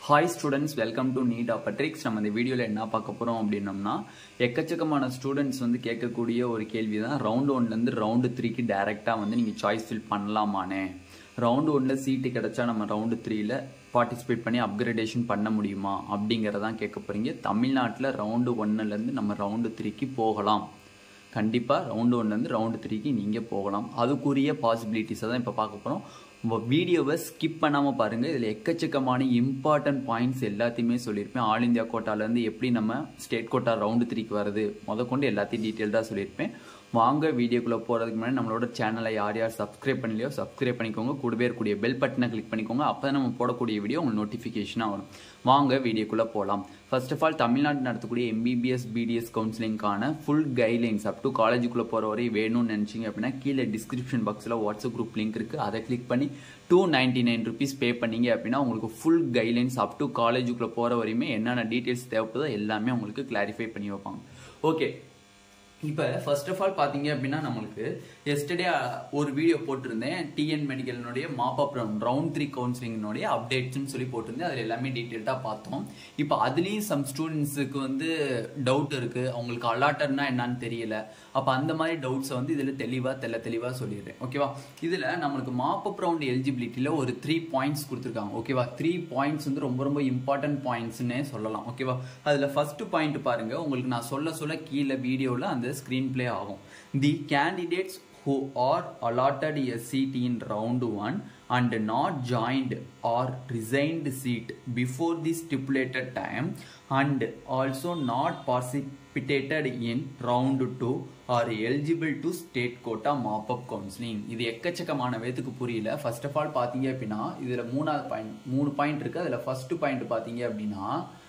hi students welcome to NEET ஆப்பட்ரிக்ஸ் நம்ம இந்த வீடியோவில் என்ன பார்க்க போகிறோம் அப்படின்னம்னா எக்கச்சக்கமான ஸ்டூடெண்ட்ஸ் வந்து கேட்கக்கூடிய ஒரு கேள்வி தான் ரவுண்ட் ஒன்லேருந்து ரவுண்டு த்ரீக்கு டைரெக்டாக வந்து நீங்கள் சாய்ஸ் ஃபில் பண்ணலாமானே ரவுண்டு ஒன்னில் சீட்டு கிடைச்சா நம்ம ரவுண்டு த்ரீல பார்ட்டிசிபேட் பண்ணி அப்கிரேடேஷன் பண்ண முடியுமா அப்படிங்கிறதான் கேட்க போகிறீங்க தமிழ்நாட்டில் ரவுண்டு ஒன்னுலேருந்து நம்ம ரவுண்டு த்ரீக்கு போகலாம் கண்டிப்பாக ரவுண்டு ஒன்லேருந்து ரவுண்டு த்ரீக்கு நீங்கள் போகலாம் அதுக்குரிய பாசிபிலிட்டிஸை தான் இப்போ பார்க்க போகிறோம் உங்கள் வீடியோவை ஸ்கிப் பண்ணாமல் பாருங்கள் இதில் எக்கச்சக்கமான இம்பார்ட்டன்ட் பாயிண்ட்ஸ் எல்லாத்தையுமே சொல்லியிருப்பேன் ஆல் இந்தியா கோட்டாலேருந்து எப்படி நம்ம ஸ்டேட் கோட்டா ரவுண்டு த்ரீக்கு வருது முத கொண்டு எல்லாத்தையும் டீட்டெயில்டாக சொல்லியிருப்பேன் வாங்க வீடியோக்குள்ளே போகிறதுக்கு முன்னாடி நம்மளோட சேனலை யார் யார் சப்ஸ்கிரைப் பண்ணலையோ சப்ஸ்கிரைப் பண்ணிக்கோங்க கூடவே இருக்கக்கூடிய பெல் பட்டனை கிளிக் பண்ணிக்கோங்க அப்போ தான் நம்ம போடக்கூடிய வீடியோ உங்களுக்கு நோட்டிஃபிகேஷனாக வரும் வாங்க வீடியோக்குள்ளே போகலாம் ஃபர்ஸ்ட் ஆஃப் ஆல் தமிழ்நாடு நடத்தக்கூடிய MBBS BDS கவுன்சிலிங்கான full guidelines up to காலேஜுக்குள்ளே போகிற வரை வேணும்னு நினச்சிங்க அப்படின்னா கீழே டிஸ்கிரிப்ஷன் பாக்ஸில் வாட்ஸ்அப் குரூப் லிங்க் இருக்குது அதை கிளிக் பண்ணி two ninety nine rupees pay பண்ணீங்க அப்படின்னா உங்களுக்கு ஃபுல் கைட்லைன்ஸ் அப் டு காலேஜுக்குள்ளே போகிற வரையுமே என்னென்ன டீட்டெயில்ஸ் தேவைப்படுதோ எல்லாமே உங்களுக்கு கிளாரிஃபை பண்ணி வைப்பாங்க ஓகே இப்போ ஃபர்ஸ்ட் ஆஃப் ஆல் பார்த்தீங்க அப்படின்னா நம்மளுக்கு எஸ்டர்டே ஒரு வீடியோ போட்டிருந்தேன் டிஎன் மெடிக்கலினுடைய மாப்பப் ரவுண்ட் ரவுண்ட் த்ரீ கவுன்சிலிங்கினுடைய அப்டேட்ஸ்னு சொல்லி போட்டிருந்தேன் அதில் எல்லாமே டீட்டெயில்டாக பார்த்தோம் இப்போ அதுலேயும் சம் ஸ்டூடெண்ட்ஸுக்கு வந்து டவுட் இருக்குது அவங்களுக்கு அலாட்டர்னா என்னன்னு தெரியல அப்போ அந்த மாதிரி டவுட்ஸை வந்து இதில் தெளிவாக தெல்ல தெளிவாக சொல்லிடுறேன் ஓகேவா இதில் நம்மளுக்கு மாப்பப் ரவுண்ட் எலிஜிபிலிட்டியில் ஒரு த்ரீ பாயிண்ட்ஸ் கொடுத்துருக்காங்க ஓகேவா த்ரீ பாயிண்ட்ஸ் வந்து ரொம்ப ரொம்ப இம்பார்ட்டன்ட் பாயிண்ட்ஸ்னே சொல்லலாம் ஓகேவா அதில் ஃபர்ஸ்ட் பாயிண்ட் பாருங்க உங்களுக்கு நான் சொல்ல சொல்ல கீழே வீடியோவில் அந்த ஸ்க்ரீன் பிளே ஆகும் the candidates who are allotted a seat in round 1 and not joined or resigned seat before the stipulated time and also not participated in round 2 are eligible to state quota mop-up counseling இது எக்கச்சக்கமான வேத்துக்கு புரியல first of all பார்த்தீங்க அப்படின்னா இதில் மூணாவது point மூணு point இருக்குது அதில் ஃபர்ஸ்ட் பாயிண்ட் பார்த்தீங்க அப்படின்னா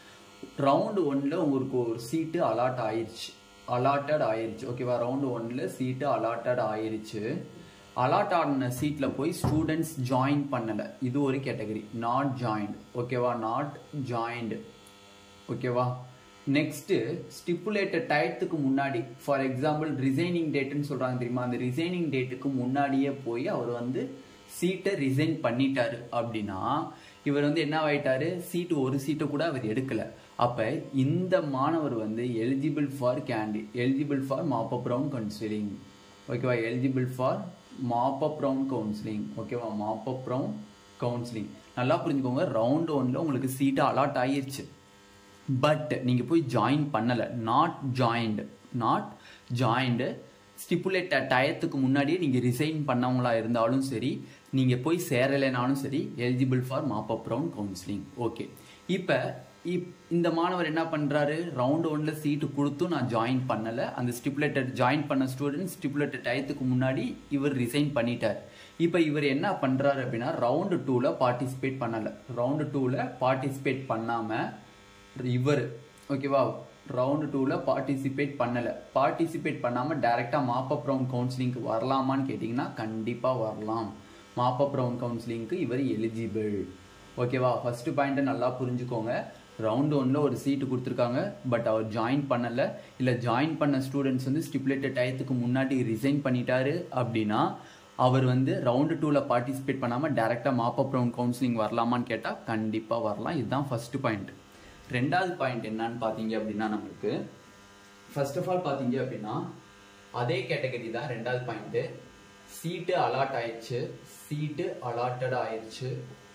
ரவுண்டு ஒன்னில் உங்களுக்கு ஒரு சீட்டு அலாட் ஆயிடுச்சு அலாட்டட் ஆயிருச்சு ஓகேவா ரவுண்டு ஒன்ல சீட்டு அலாட்டட் ஆயிருச்சு அலாட் ஆன சீட்டில் போய் ஸ்டூடெண்ட்ஸ் ஜாயின் பண்ணலை இது ஒரு கேட்டகரி நாட் ஜாயின்ட் ஓகேவா நாட் ஜாயின்டு ஓகேவா நெக்ஸ்ட்டு ஸ்டிப்புலேட்டட் டயத்துக்கு முன்னாடி ஃபார் எக்ஸாம்பிள் ரிசைனிங் டேட்டுன்னு சொல்கிறாங்க தெரியுமா அந்த ரிசைனிங் டேட்டுக்கு முன்னாடியே போய் அவர் வந்து சீட்டை ரிசைன் பண்ணிட்டாரு அப்படின்னா இவர் வந்து என்ன ஆயிட்டாரு சீட்டு ஒரு சீட்டை கூட அவர் எடுக்கல அப்ப இந்த மாணவர் வந்து eligible for candidate eligible for mop up round counselling ஓகேவா eligible for mop up round counselling ஓகேவா மாப்பப் ரவுண்ட் கவுன்சிலிங் நல்லா புரிஞ்சுக்கோங்க ரவுண்ட் ஒன்ல உங்களுக்கு சீட்டு அலாட் ஆயிருச்சு பட் நீங்கள் போய் ஜாயின் பண்ணலை not joined not joined stipulate டயத்துக்கு முன்னாடியே நீங்கள் ரிசைன் பண்ணவங்களா இருந்தாலும் சரி நீங்கள் போய் சேரலைனாலும் சரி eligible for mop up round counselling okay இப்போ இப் இந்த மாணவர் என்ன பண்ணுறாரு ரவுண்ட் ஒன்ல சீட்டு கொடுத்தும் நான் ஜாயின் பண்ணலை அந்த ஸ்டிப்புலேட்டட் ஜாயின் பண்ண ஸ்டூடெண்ட் ஸ்டிப்புலேட்டட் டயத்துக்கு முன்னாடி இவர் ரிசைன் பண்ணிட்டார் இப்போ இவர் என்ன பண்ணுறாரு அப்படின்னா ரவுண்டு டூவில் பார்ட்டிசிபேட் பண்ணலை ரவுண்டு டூவில் பார்ட்டிசிபேட் பண்ணாமல் இவர் ஓகேவா ரவுண்டு டூவில் பார்ட்டிசிபேட் பண்ணலை பார்ட்டிசிபேட் பண்ணாமல் டைரெக்டாக மாப்பப் ரவுண்ட் கவுன்சிலிங்க்கு வரலாமான்னு கேட்டிங்கன்னா கண்டிப்பாக வரலாம் மாப்பப் ரவுண்ட் கவுன்சிலிங்க்கு இவர் எலிஜிபிள் ஓகேவா ஃபர்ஸ்ட் பாயிண்ட்டை நல்லா புரிஞ்சுக்கோங்க ரவுண்ட் ஒன்ல ஒரு சீட்டு கொடுத்துருக்காங்க பட் அவர் ஜாயின் பண்ணலை இல்லை ஜாயின் பண்ண ஸ்டூடெண்ட்ஸ் வந்து ஸ்டிப்புலேட்டட் டயத்துக்கு முன்னாடி ரிசைன் பண்ணிட்டாரு அப்படின்னா அவர் வந்து ரவுண்டு டூவில் பார்ட்டிசிபேட் பண்ணாமல் டேரெக்டாக மாப்பப் ரவுண்ட் கவுன்சிலிங் வரலாமான்னு கேட்டால் கண்டிப்பாக வரலாம் இதுதான் ஃபர்ஸ்ட் பாயிண்ட் ரெண்டாவது பாயிண்ட் என்னன்னு பார்த்தீங்க அப்படின்னா நம்மளுக்கு ஃபர்ஸ்ட் ஆஃப் ஆல் பார்த்தீங்க அப்படின்னா அதே கேட்டகரி தான் ரெண்டாவது பாயிண்ட்டு சீட்டு அலாட் ஆயிடுச்சு சீட்டு அலாட்டட் ஆயிடுச்சு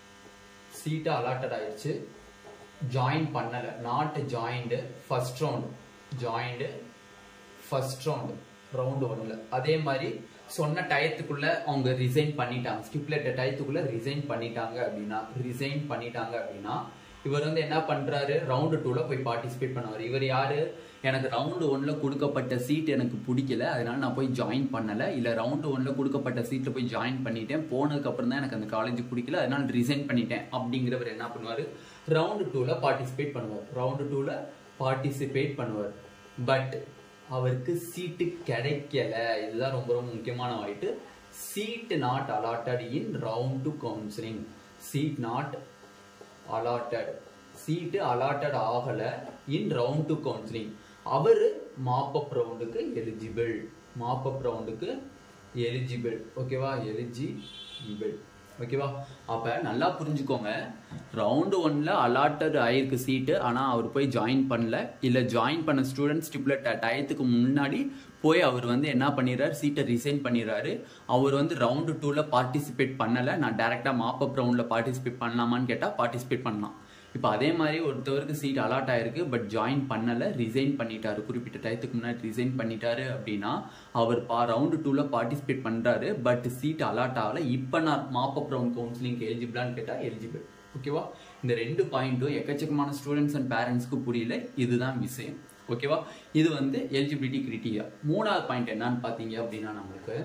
சீட்டு அலாட்டட் ஆயிடுச்சு ஜாயின் பண்ணலை not joined first round joined first round round ஒன்றில் அதே மாதிரி சொன்ன டயத்துக்குள்ள அவங்க ரிசைன் பண்ணிட்டாங்க ஸ்டிப்லேட்டட் டயத்துக்குள்ள ரிசைன் பண்ணிட்டாங்க அப்படின்னா ரிசைன் பண்ணிட்டாங்க அப்படின்னா இவர் வந்து என்ன பண்றாரு ரவுண்டு டூல போய் பார்ட்டிசிபேட் பண்ணுவார் இவர் யாரு எனக்கு ரவுண்டு ஒன்ல கொடுக்கப்பட்ட சீட் எனக்கு பிடிக்கல அதனால நான் போய் ஜாயின் பண்ணல இல்ல ரவுண்டு ஒன்ல கொடுக்கப்பட்ட சீட்ல போய் ஜாயின் பண்ணிட்டேன் போனதுக்கு அப்புறம் தான் எனக்கு அந்த காலேஜ் பிடிக்கல அதனால ரிசைன் பண்ணிட்டேன் அப்படிங்கிறவர் என்ன பண்ணுவாரு ரவுண்டு டூல பார்ட்டிசிபேட் பண்ணுவார் ரவுண்டு டூல பார்ட்டிசிபேட் பண்ணுவார் பட் அவருக்கு சீட்டு கிடைக்கல இதுதான் ரொம்ப ரொம்ப முக்கியமான வாய்ட்டு seat not allotted in round two counselling seat not allotted seat allotted ஆகல இன் ரவுண்ட் டு கவுன்சிலிங் அவரு மாப்பப் ரவுண்டுக்கு எலிஜிபிள் மாப்பப் ரவுண்டுக்கு எலிஜிபிள் ஓகேவா எலிஜிபிள் ஓகேவா அப்போ நல்லா புரிஞ்சுக்கோங்க ரவுண்டு ஒன்ல அலாட்டட் ஆயிருக்கு சீட்டு ஆனால் அவர் போய் ஜாயின் பண்ணல இல்லை ஜாயின் பண்ண ஸ்டூடெண்ட் ஸ்டிப்லெட் டயத்துக்கு முன்னாடி போய் அவர் வந்து என்ன பண்ணிடுறாரு சீட்டை ரிசைன் பண்ணிடுறாரு அவர் வந்து ரவுண்டு டூவில் பார்ட்டிசிபேட் பண்ணலை நான் டேரெக்டாக மாப்பப் ரவுண்டில் பார்ட்டிசிபேட் பண்ணலாமான்னு கேட்டால் பார்ட்டிசிபேட் பண்ணலாம் இப்போ அதே மாதிரி ஒருத்தவருக்கு சீட் அலாட் ஆயிருக்கு பட் ஜாயின் பண்ணலை ரிசைன் பண்ணிட்டாரு குறிப்பிட்ட டயத்துக்கு முன்னாடி ரிசைன் பண்ணிட்டாரு அப்படின்னா அவர் பா ரவுண்டு டூவில் பார்ட்டிசிபேட் பண்ணுறாரு பட் சீட் அலாட் ஆகலை இப்போ நான் மாப்பப் ரவுண்ட் கவுன்சிலிங் எலிஜிபிளான்னு கேட்டால் எலிஜிபிள் ஓகேவா இந்த ரெண்டு பாயிண்ட்டும் எக்கச்சக்கமான ஸ்டூடெண்ட்ஸ் அண்ட் பேரண்ட்ஸ்க்கு புரியல இதுதான் விஷயம் ஓகேவா இது வந்து எலிஜிபிலிட்டி கிரிட்டீரியா மூணாவது பாயிண்ட் என்னன்னு பார்த்தீங்க அப்படின்னா நம்மளுக்கு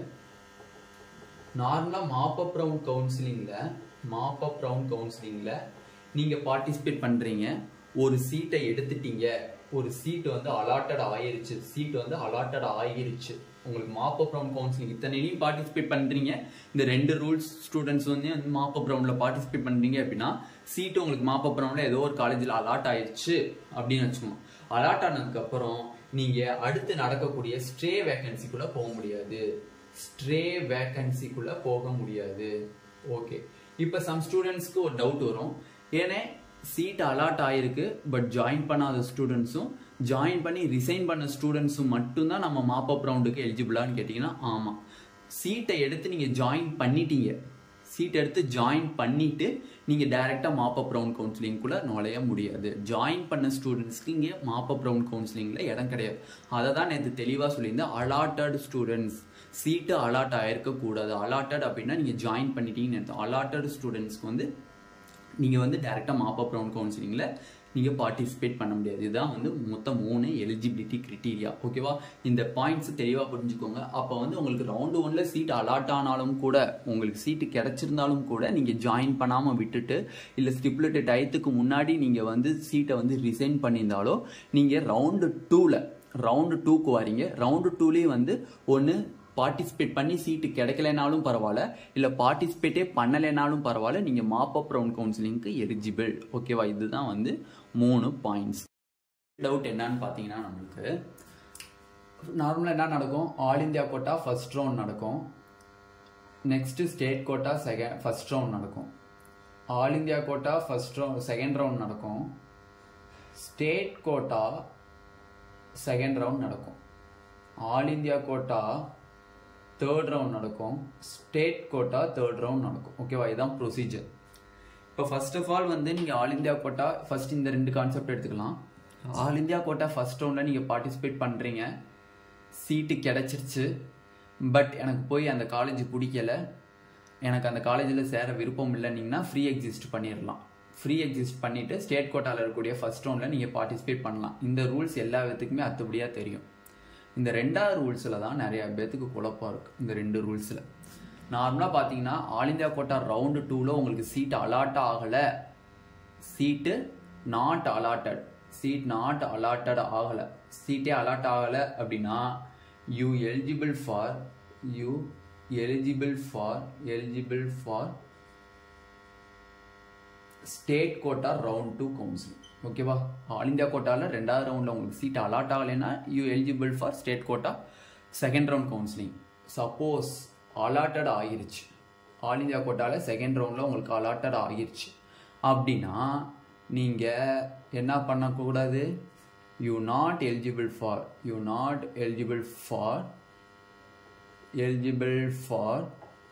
நார்மலாக மாப்பப் ரவுண்ட் கவுன்சிலிங்கில் மாப்பப் ரவுண்ட் கவுன்சிலிங்கில் நீங்கள் பார்ட்டிசிபேட் பண்ணுறீங்க ஒரு சீட்டை எடுத்துட்டீங்க ஒரு சீட் வந்து அலாட்டட் ஆயிருச்சு சீட் வந்து அலாட்டட் ஆயிருச்சு உங்களுக்கு மாப்பப் ரவுண்ட் கவுன்சிலிங் இத்தனையும் பார்ட்டிசிபேட் பண்ணுறீங்க இந்த ரெண்டு ரூல்ஸ் ஸ்டூடெண்ட்ஸ் வந்து மாப்பப் ரவுண்டில் பார்ட்டிசிபேட் பண்ணுறீங்க அப்படின்னா சீட்டு உங்களுக்கு மாப்பப் ரவுண்டில் ஏதோ ஒரு காலேஜில் அலாட் ஆயிடுச்சு அப்படின்னு வச்சுக்கோங்க அலாட் ஆனதுக்கப்புறம் நீங்கள் அடுத்து நடக்கக்கூடிய ஸ்ட்ரே வேகன்சிக்குள்ளே போக முடியாது ஸ்ட்ரே வேகன்சிக்குள்ளே போக முடியாது ஓகே இப்போ சம் ஸ்டூடெண்ட்ஸ்க்கு ஒரு டவுட் வரும் ஏன்னா சீட் அலாட் ஆயிருக்கு பட் ஜாயின் பண்ணாத ஸ்டூடெண்ட்ஸும் ஜாயின் பண்ணி ரிசைன் பண்ண ஸ்டூடெண்ட்ஸும் மட்டும்தான் நம்ம மாப்பப் ரவுண்டுக்கு எலிஜிபிளான்னு கேட்டிங்கன்னா ஆமாம் சீட்டை எடுத்து நீங்கள் ஜாயின் பண்ணிட்டீங்க சீட் எடுத்து ஜாயின் பண்ணிட்டு நீங்கள் டைரெக்டாக மாப்பப் ரவுண்ட் கவுன்சிலிங்குள்ளே நுழைய முடியாது ஜாயின் பண்ண ஸ்டூடெண்ட்ஸ்க்கு இங்கே மாப்பப் ரவுண்ட் கவுன்சிலிங்கில் இடம் கிடையாது அதை தான் நேற்று தெளிவாக சொல்லியிருந்தேன் அலாட்டட் ஸ்டூடெண்ட்ஸ் சீட்டு அலாட் ஆயிருக்க கூடாது அலாட்டட் அப்படின்னா நீங்கள் ஜாயின் பண்ணிட்டீங்கன்னு அர்த்தம் அலாட்டட் ஸ்டூடெண்ட்ஸ்க்கு வந்து நீங்கள் வந்து டேரெக்டாக மாப்பப் ரவுண்ட் கவுன்சிலிங்கில் நீங்கள் பார்ட்டிசிபேட் பண்ண முடியாது இதுதான் வந்து மொத்தம் மூணு எலிஜிபிலிட்டி கிரிட்டீரியா ஓகேவா இந்த பாயிண்ட்ஸ் தெளிவாக புரிஞ்சுக்கோங்க அப்போ வந்து உங்களுக்கு ரவுண்டு ஒன்ல சீட் அலாட் ஆனாலும் கூட உங்களுக்கு சீட்டு கிடைச்சிருந்தாலும் கூட நீங்கள் ஜாயின் பண்ணாமல் விட்டுட்டு இல்லை ஸ்டிப்லெட்டு டயத்துக்கு முன்னாடி நீங்கள் வந்து சீட்டை வந்து ரிசைன் பண்ணியிருந்தாலோ நீங்கள் ரவுண்டு டூவில் ரவுண்டு டூக்கு வரீங்க ரவுண்டு டூலேயும் வந்து ஒன்று பார்ட்டிசிபேட் பண்ணி சீட்டு கிடைக்கலனாலும் பரவாயில்ல இல்லை பார்ட்டிசிபேட்டே பண்ணலைனாலும் பரவாயில்ல நீங்கள் மாப்பப் ரவுண்ட் கவுன்சிலிங்க்கு எலிஜிபிள் ஓகேவா இதுதான் வந்து மூணு பாயிண்ட்ஸ் டவுட் என்னன்னு பார்த்தீங்கன்னா நம்மளுக்கு நார்மலாக என்ன நடக்கும் all India quota first round நடக்கும் next state quota second first round நடக்கும் all India quota first round second round நடக்கும் ஸ்டேட் கோட்டா செகண்ட் ரவுண்ட் நடக்கும் all India quota third round நடக்கும் ஸ்டேட் கோட்டா தேர்ட் ரவுண்ட் நடக்கும் ஓகேவா இதுதான் procedure இப்போ first of all வந்து நீங்கள் ஆல் இந்தியா கோட்டா ஃபர்ஸ்ட் இந்த ரெண்டு கான்செப்ட் எடுத்துக்கலாம் ஆல் இந்தியா கோட்டா ஃபர்ஸ்ட் ரவுண்டில் நீங்கள் பார்ட்டிசிபேட் பண்ணுறீங்க சீட்டு கிடச்சிருச்சு பட் எனக்கு போய் அந்த காலேஜ் பிடிக்கல எனக்கு அந்த காலேஜில் சேர விருப்பம் இல்லைன்னீங்கன்னா ஃப்ரீ எக்ஸிஸ்ட் பண்ணிடலாம் ஃப்ரீ எக்ஸிஸ்ட் பண்ணிவிட்டு ஸ்டேட் கோட்டாவில் இருக்கக்கூடிய ஃபர்ஸ்ட் ரவுண்டில் நீங்கள் பார்ட்டிசிபேட் பண்ணலாம் இந்த ரூல்ஸ் எல்லா விதத்துக்குமே அத்துபடியாக தெரியும் இந்த ரெண்டாவது ரூல்ஸில் தான் நிறைய பேர்த்துக்கு குழப்பம் இருக்குது இந்த ரெண்டு ரூல்ஸில் நார்மலாக பார்த்தீங்கன்னா ஆல் இந்தியா கோட்டா ரவுண்டு டூவில் உங்களுக்கு சீட் அலாட் ஆகலை seat not allotted seat not allotted ஆகலை சீட்டே அலாட் ஆகலை அப்படின்னா you eligible for you eligible for eligible for state quota round two counselling ஓகேவா ஆல் இந்தியா கோட்டாவில் ரெண்டாவது ரவுண்டில் உங்களுக்கு சீட் அலாட் ஆகலைன்னா you eligible for state quota second round counselling suppose allotted ஆகிருச்சு ஆல் இந்தியா கோட்டாவில் செகண்ட் ரவுண்டில் உங்களுக்கு அலாட்டட் ஆகிருச்சு அப்படின்னா நீங்கள் என்ன பண்ணக்கூடாது you not eligible for you not eligible for eligible for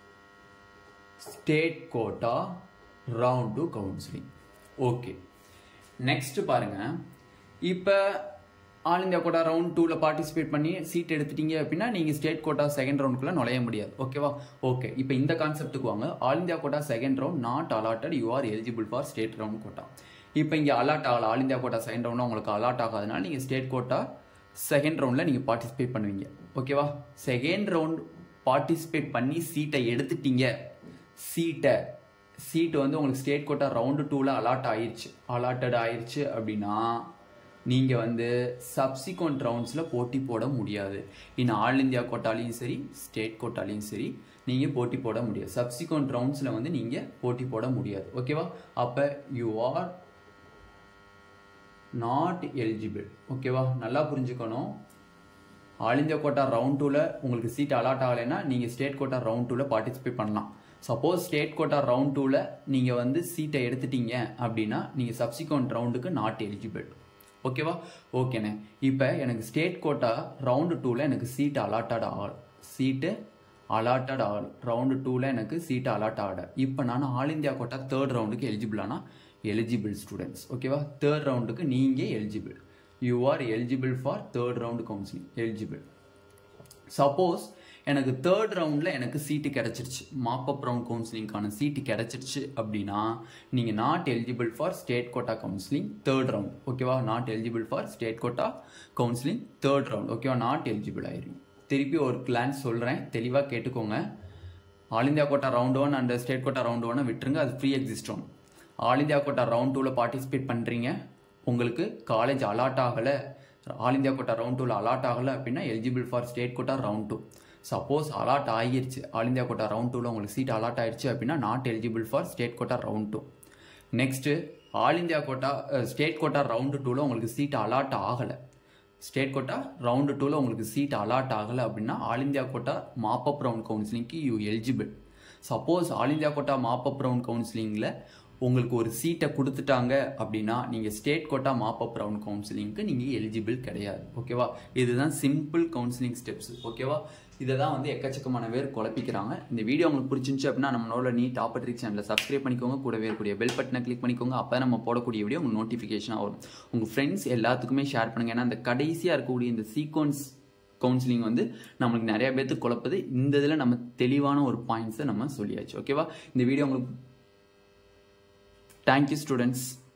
state quota round two counselling okay next பாருங்க இப்போ ஆல் இந்தியா கோட்டா ரவுண்ட் டூவில் பார்ட்டிசிபேட் பண்ணி சீட் எடுத்துட்டீங்க அப்படின்னா நீங்கள் ஸ்டேட் கோட்டா செகண்ட் ரவுண்டுக்குள்ளே நுழைய முடியாது ஓகேவா ஓகே இப்போ இந்த கான்செப்ட்டுக்கு வாங்க all India quota second round not allotted you are eligible for state round quota இப்போ இங்கே அலாட் ஆகல all India quota second round உங்களுக்கு அலாட் ஆகாதனால நீங்கள் ஸ்டேட் கோட்டா செகண்ட் ரவுண்டில் நீங்கள் பார்ட்டிசிபேட் பண்ணுவீங்க ஓகேவா செகண்ட் ரவுண்ட் பார்ட்டிசிபேட் பண்ணி சீட்டை எடுத்துட்டீங்க சீட்டை சீட்டு வந்து உங்களுக்கு ஸ்டேட் கோட்டா ரவுண்டு டூவில் அலாட் ஆயிடுச்சு அலாட்டட் ஆயிடுச்சு அப்படின்னா நீங்கள் வந்து சப்சிக்வெண்ட் ரவுண்ட்ஸில் போட்டி போட முடியாது இன்னும் ஆல் இந்தியா கோட்டாலையும் சரி ஸ்டேட் கோட்டாலையும் சரி நீங்கள் போட்டி போட முடியாது சப்சிக்வெண்ட் ரவுண்ட்ஸில் வந்து நீங்கள் போட்டி போட முடியாது ஓகேவா அப்போ யூ ஆர் நாட் எலிஜிபிள் ஓகேவா நல்லா புரிஞ்சுக்கணும் ஆல் இந்தியா கோட்டா ரவுண்ட் டூவில் உங்களுக்கு சீட் அலாட் ஆகலைன்னா நீங்கள் ஸ்டேட் கோட்டா ரவுண்ட் டூவில் பார்ட்டிசிபேட் பண்ணலாம் சப்போஸ் ஸ்டேட் கோட்டா ரவுண்ட் டூவில் நீங்கள் வந்து சீட்டை எடுத்துட்டீங்க அப்படின்னா நீங்கள் சப்சிக்வெண்ட் ரவுண்டுக்கு நாட் எலிஜிபிள் ஓகேவா ஓகேண்ணே இப்போ எனக்கு ஸ்டேட் கோட்டா ரவுண்டு டூவில் எனக்கு சீட் அலாட்டட் ஆகல சீட்டு அலாட்டட் ஆகல ரவுண்டு டூவில் எனக்கு சீட் அலாட் ஆகல இப்போ நான் ஆல் இந்தியா கோட்டா தேர்ட் ரவுண்டுக்கு எலிஜிபிளானா எலிஜிபிள் ஸ்டூடெண்ட்ஸ் ஓகேவா தேர்ட் ரவுண்டுக்கு நீங்கள் eligible you are eligible for third round counselling eligible suppose எனக்கு தேர்ட் ரவுண்டில் எனக்கு சீட்டு கிடச்சிருச்சு மாப்பப் ரவுண்ட் கவுன்சிலிங்கான சீட்டு கிடச்சிருச்சு அப்படின்னா நீங்கள் not eligible for state quota counselling third round ஓகேவா not eligible for state quota counselling third round ஓகேவா நாட் எலிஜிபிள் ஆயிருங்க திருப்பி ஒரு கிளான்ஸ் சொல்கிறேன் தெளிவாக கேட்டுக்கோங்க all India quota round one and state quota round ஒன்னை விட்டுருங்க அது free exit one all India quota round டூவில் பார்ட்டிசிபேட் பண்ணுறீங்க உங்களுக்கு காலேஜ் அலாட் ஆகலை ஆல் இந்தியா கோட்டா ரவுண்ட் டூவில் அலாட் ஆகலை அப்படின்னா eligible for state quota round two suppose allot ஆகிருச்சு ஆல் இந்தியா கோட்டா ரவுண்ட் டூவில் உங்களுக்கு சீட் அலாட் ஆயிடுச்சு அப்படின்னா not eligible for state quota round two next all India quota state quota round டூவில் உங்களுக்கு சீட் அலாட் ஆகலை ஸ்டேட் கோட்டா ரவுண்டு டூவில் உங்களுக்கு சீட் அலாட் ஆகலை அப்படின்னா all India quota mop up round கவுன்சிலிங்க்கு you eligible suppose all India quota mop up round கவுன்சிலிங்கில் உங்களுக்கு ஒரு சீட்டை கொடுத்துட்டாங்க அப்படின்னா நீங்கள் ஸ்டேட் கோட்டா மாப்பப் ரவுண்ட் கவுன்சிலிங்க்கு நீங்கள் எலிஜிபிள் கிடையாது ஓகேவா இதுதான் சிம்பிள் கவுன்சிலிங் ஸ்டெப்ஸ் ஓகேவா இதை தான் வந்து எக்கச்சக்கமான பேர் குழப்பிக்கிறாங்க இந்த வீடியோ உங்களுக்கு பிடிச்சிருந்துச்சு அப்படின்னா நம்மளோட நீ டாப் ட்ரிக் சேனலில் சப்ஸ்கிரைப் பண்ணிக்கோங்க கூடவே இருக்கக்கூடிய பெல் பட்டனை கிளிக் பண்ணிக்கோங்க அப்போ நம்ம போடக்கூடிய வீடியோ உங்களுக்கு நோட்டிஃபிகேஷனாக வரும் உங்கள் ஃப்ரெண்ட்ஸ் எல்லாத்துக்குமே ஷேர் பண்ணுங்கள் ஏன்னா அந்த கடைசியாக இருக்கக்கூடிய இந்த சீக்வன்ஸ் கவுன்சிலிங் வந்து நம்மளுக்கு நிறைய பேர்த்துக்கு குழப்புது இந்த இதில் நம்ம தெளிவான ஒரு பாயிண்ட்ஸை நம்ம சொல்லியாச்சு ஓகேவா இந்த வீடியோ உங்களுக்கு தேங்க்யூ ஸ்டூடெண்ட்ஸ்